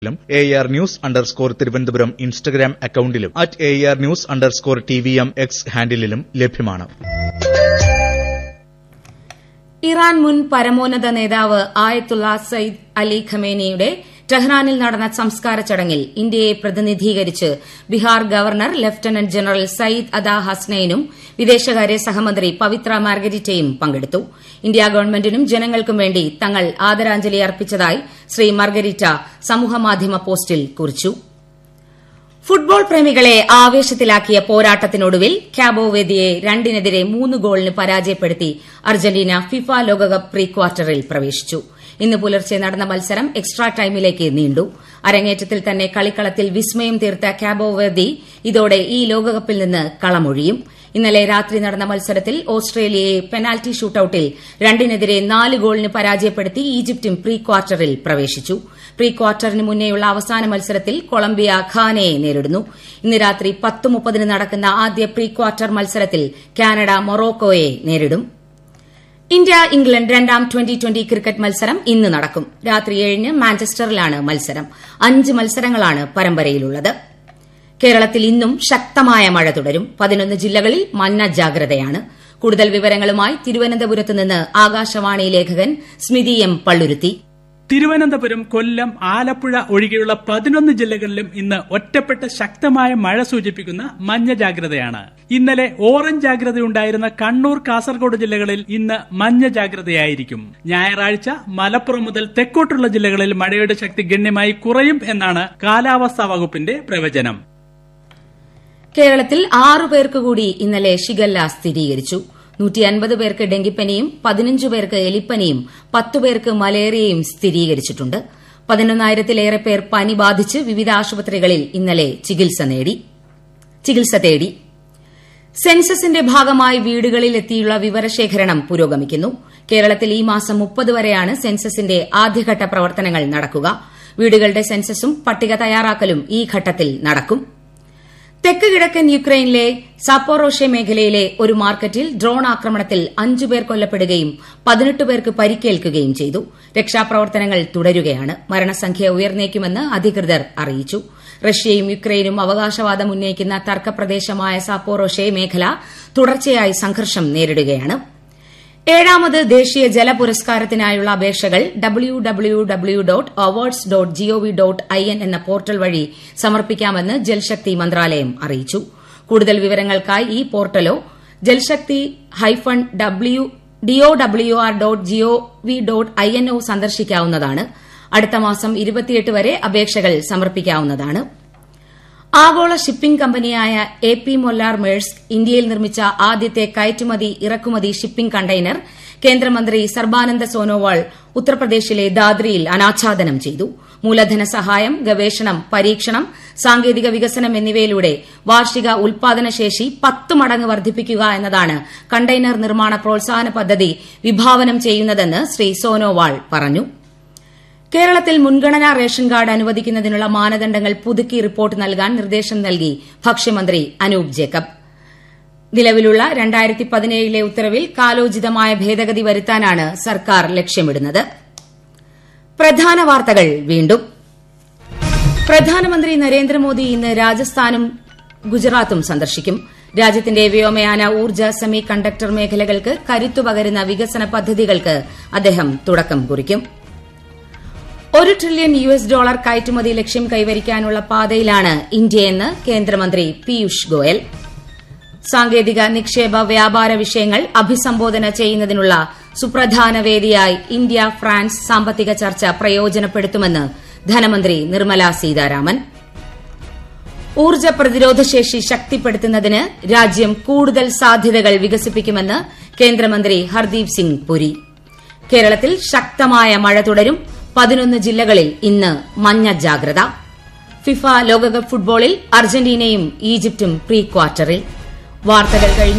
ലും A R news underscore Thiruvananthapuram Instagram അക്കൌണ്ടിലും at A R news underscore T V M X ഹാൻഡിലും ലഭ്യമാണ് Iran മുൻ പരമോന്നത നേതാവ് ആയത്തുള്ള സയ്യിദ് അലി ഖമേനിയുടെ ടെഹ്റാനിൽ നടന്ന സംസ്കാര ചടങ്ങിൽ ഇന്ത്യയെ പ്രതിനിധീകരിച്ച് Bihar governor lieutenant general Syed Ata ഹസ്നൈനും വിദേശകാര്യ സഹമന്ത്രി പവിത്ര മാർഗരിറ്റയും പങ്കെടുത്തു ഇന്ത്യാ ഗവൺമെന്റിനും ജനങ്ങൾക്കും വേണ്ടി തങ്ങൾ ആദരാഞ്ജലി അർപ്പിച്ചതായി ശ്രീ മാർഗരിറ്റ സമൂഹമാധ്യമ പോസ്റ്റിൽ കുറിച്ചു ഫുട്ബോൾ പ്രേമികളെ ആവേശത്തിലാക്കിയ പോരാട്ടത്തിനൊടുവിൽ ക്യാബോവേദിയെ രണ്ടിനെതിരെ മൂന്ന് ഗോളിന് പരാജയപ്പെടുത്തി അർജന്റീന ഫിഫ ലോകകപ്പ് പ്രീ ക്വാർട്ടറിൽ പ്രവേശിച്ചു ഇന്ന് പുലർച്ചെ നടന്ന മത്സരം എക്സ്ട്രാ ടൈമിലേക്ക് നീണ്ടു അരങ്ങേറ്റത്തിൽ തന്നെ കളിക്കളത്തിൽ വിസ്മയം തീർത്ത ക്യാബോവേദി ഇതോടെ ഈ ലോകകപ്പിൽ നിന്ന് കളമൊഴിയും ഇന്നലെ രാത്രി നടന്ന മത്സരത്തിൽ ഓസ്ട്രേലിയയെ പെനാൽറ്റി ഷൂട്ടൌട്ടിൽ രണ്ടിനെതിരെ നാല് ഗോളിന് പരാജയപ്പെടുത്തി ഈജിപ്തും പ്രീ ക്വാർട്ടറിൽ പ്രവേശിച്ചു പ്രീ ക്വാർട്ടറിന് മുന്നേയുള്ള അവസാന മത്സരത്തിൽ കൊളംബിയ ഖാനയെ നേരിടുന്നു ഇന്ന് രാത്രി പത്ത് മുപ്പതിന് നടക്കുന്ന ആദ്യ പ്രീ ക്വാർട്ടർ മത്സരത്തിൽ കാനഡ മൊറോക്കോയെ നേരിടും ഇന്ത്യ ഇംഗ്ലണ്ട് രണ്ടാം ട്വന്റി ട്വന്റി ക്രിക്കറ്റ് മത്സരം ഇന്ന് നടക്കും രാത്രി ഏഴിന് മാഞ്ചസ്റ്ററിലാണ് മത്സരം അഞ്ച് മത്സരങ്ങളാണ് പരമ്പരയിലുള്ളത് കേരളത്തിൽ ഇന്നും ശക്തമായ മഴ തുടരും പതിനൊന്ന് ജില്ലകളിൽ മഞ്ഞ ജാഗ്രതയാണ് കൂടുതൽ വിവരങ്ങളുമായി തിരുവനന്തപുരത്ത് നിന്ന് ആകാശവാണി ലേഖകൻ സ്മിതി എം പള്ളുരുത്തി തിരുവനന്തപുരം കൊല്ലം ആലപ്പുഴ ഒഴികെയുള്ള പതിനൊന്ന് ജില്ലകളിലും ഇന്ന് ഒറ്റപ്പെട്ട ശക്തമായ മഴ സൂചിപ്പിക്കുന്ന മഞ്ഞ ജാഗ്രതയാണ് ഇന്നലെ ഓറഞ്ച് ജാഗ്രതയുണ്ടായിരുന്ന കണ്ണൂർ കാസർഗോഡ് ജില്ലകളിൽ ഇന്ന് മഞ്ഞ ജാഗ്രതയായിരിക്കും ഞായറാഴ്ച മലപ്പുറം മുതൽ തെക്കോട്ടുള്ള ജില്ലകളിൽ മഴയുടെ ശക്തി ഗണ്യമായി കുറയും എന്നാണ് കാലാവസ്ഥാ വകുപ്പിന്റെ പ്രവചനം കേരളത്തിൽ ആറു പേർക്ക് കൂടി ഇന്നലെ ഷിഗല്ല സ്ഥിരീകരിച്ചു നൂറ്റി അൻപത് പേർക്ക് ഡെങ്കിപ്പനിയും പതിനഞ്ച് പേർക്ക് എലിപ്പനിയും പത്തു പേർക്ക് മലേറിയയും സ്ഥിരീകരിച്ചിട്ടുണ്ട് പതിനൊന്നായിരത്തിലേറെ പേർ പനി ബാധിച്ച് വിവിധ ആശുപത്രികളിൽ ഇന്നലെ ചികിത്സ തേടി സെൻസസിന്റെ ഭാഗമായി വീടുകളിൽ എത്തിയുള്ള വിവരശേഖരണം പുരോഗമിക്കുന്നു കേരളത്തിൽ ഈ മാസം മുപ്പത് വരെയാണ് സെൻസസിന്റെ ആദ്യഘട്ട പ്രവർത്തനങ്ങൾ നടക്കുക വീടുകളുടെ സെൻസസും പട്ടിക തയ്യാറാക്കലും ഈ ഘട്ടത്തിൽ നടക്കും തെക്ക് കിഴക്കൻ യുക്രൈനിലെ സാപ്പോറോഷെ മേഖലയിലെ ഒരു മാർക്കറ്റിൽ ഡ്രോൺ ആക്രമണത്തിൽ അഞ്ചു പേർ കൊല്ലപ്പെടുകയും പതിനെട്ട് പേർക്ക് പരിക്കേൽക്കുകയും ചെയ്തു രക്ഷാപ്രവർത്തനങ്ങൾ തുടരുകയാണ് മരണസംഖ്യ ഉയർന്നേക്കുമെന്ന് അധികൃതർ അറിയിച്ചു റഷ്യയും യുക്രൈനും അവകാശവാദം ഉന്നയിക്കുന്ന തർക്കപ്രദേശമായ സാപ്പോറോഷെ മേഖല തുടർച്ചയായി സംഘർഷം നേരിടുകയാണ് ഏഴാമത് ദേശീയ ജല പുരസ്കാരത്തിനായുള്ള അപേക്ഷകൾ W W W dot awards dot G O V dot I N എന്ന പോർട്ടൽ വഴി സമർപ്പിക്കാമെന്ന് ജൽശക്തി മന്ത്രാലയം അറിയിച്ചു കൂടുതൽ വിവരങ്ങൾക്കായി ഈ പോർട്ടലോ Jalshakti hyphen W D O W R dot G O V dot I N ഒ സന്ദർശിക്കാവുന്നതാണ് അടുത്ത മാസം ഇരുപത്തിയെട്ട് വരെ അപേക്ഷകൾ സമർപ്പിക്കാവുന്നതാണ് ആഗോള ഷിപ്പിംഗ് കമ്പനിയായ എ പി മൊല്ലാർ മേഴ്സ്ക് ഇന്ത്യയിൽ നിർമ്മിച്ച ആദ്യത്തെ കയറ്റുമതി ഇറക്കുമതി ഷിപ്പിംഗ് കണ്ടെയ്നർ കേന്ദ്രമന്ത്രി സർബാനന്ദ സോനോവാൾ ഉത്തർപ്രദേശിലെ ദാദ്രിയിൽ അനാച്ഛാദനം ചെയ്തു മൂലധന സഹായം ഗവേഷണം പരീക്ഷണം സാങ്കേതിക വികസനം എന്നിവയിലൂടെ വാർഷിക ഉൽപാദനശേഷി പത്ത് മടങ്ങ് വർദ്ധിപ്പിക്കുക എന്നതാണ് കണ്ടെയ്നർ നിർമ്മാണ പ്രോത്സാഹന പദ്ധതി വിഭാവനം ചെയ്യുന്നതെന്ന് ശ്രീ സോനോവാൾ പറഞ്ഞു കേരളത്തിൽ മുൻഗണനാ റേഷൻ കാർഡ് അനുവദിക്കുന്നതിനുള്ള മാനദണ്ഡങ്ങൾ പുതുക്കി റിപ്പോർട്ട് നൽകാൻ നിർദ്ദേശം നൽകി ഭക്ഷ്യമന്ത്രി അനൂപ് ജേക്കബ് നിലവിലുള്ള രണ്ടായിരത്തി പതിനേഴിലെ ഉത്തരവിൽ കാലോചിതമായ ഭേദഗതി വരുത്താനാണ് സർക്കാർ ലക്ഷ്യമിടുന്നത് പ്രധാന വാർത്തകൾ വീണ്ടും പ്രധാനമന്ത്രി നരേന്ദ്രമോദി ഇന്ന് രാജസ്ഥാനും ഗുജറാത്തും സന്ദർശിക്കും രാജ്യത്തിന്റെ വ്യോമയാന ഊർജ്ജ സെമി കണ്ടക്ടർ മേഖലകൾക്ക് കരുത്തു പകരുന്ന വികസന പദ്ധതികൾക്ക് അദ്ദേഹം തുടക്കം കുറിക്കും ഒരു ട്രില്യൺ യു എസ് ഡോളർ കയറ്റുമതി ലക്ഷ്യം കൈവരിക്കാനുള്ള പാതയിലാണ് ഇന്ത്യയെന്ന് കേന്ദ്രമന്ത്രി പീയൂഷ് ഗോയൽ സാങ്കേതിക നിക്ഷേപ വ്യാപാര വിഷയങ്ങൾ അഭിസംബോധന ചെയ്യുന്നതിനുള്ള സുപ്രധാന വേദിയായി ഇന്ത്യ ഫ്രാൻസ് സാമ്പത്തിക ചർച്ച പ്രയോജനപ്പെടുത്തുമെന്ന് ധനമന്ത്രി നിർമ്മല സീതാരാമൻ ഊർജ്ജ പ്രതിരോധശേഷി ശക്തിപ്പെടുത്തുന്നതിന് രാജ്യം കൂടുതൽ സാധ്യതകൾ വികസിപ്പിക്കുമെന്ന് കേന്ദ്രമന്ത്രി ഹർദീപ് സിംഗ് പുരി കേരളത്തിൽ ശക്തമായ മഴ തുടരും പതിനൊന്ന് ജില്ലകളിൽ ഇന്ന് മഞ്ഞ ജാഗ്രത ഫിഫ ലോകകപ്പ് ഫുട്ബോളിൽ അർജന്റീനയും ഈജിപ്തും പ്രീ ക്വാർട്ടറിൽ വാർത്തകൾ കഴിഞ്ഞു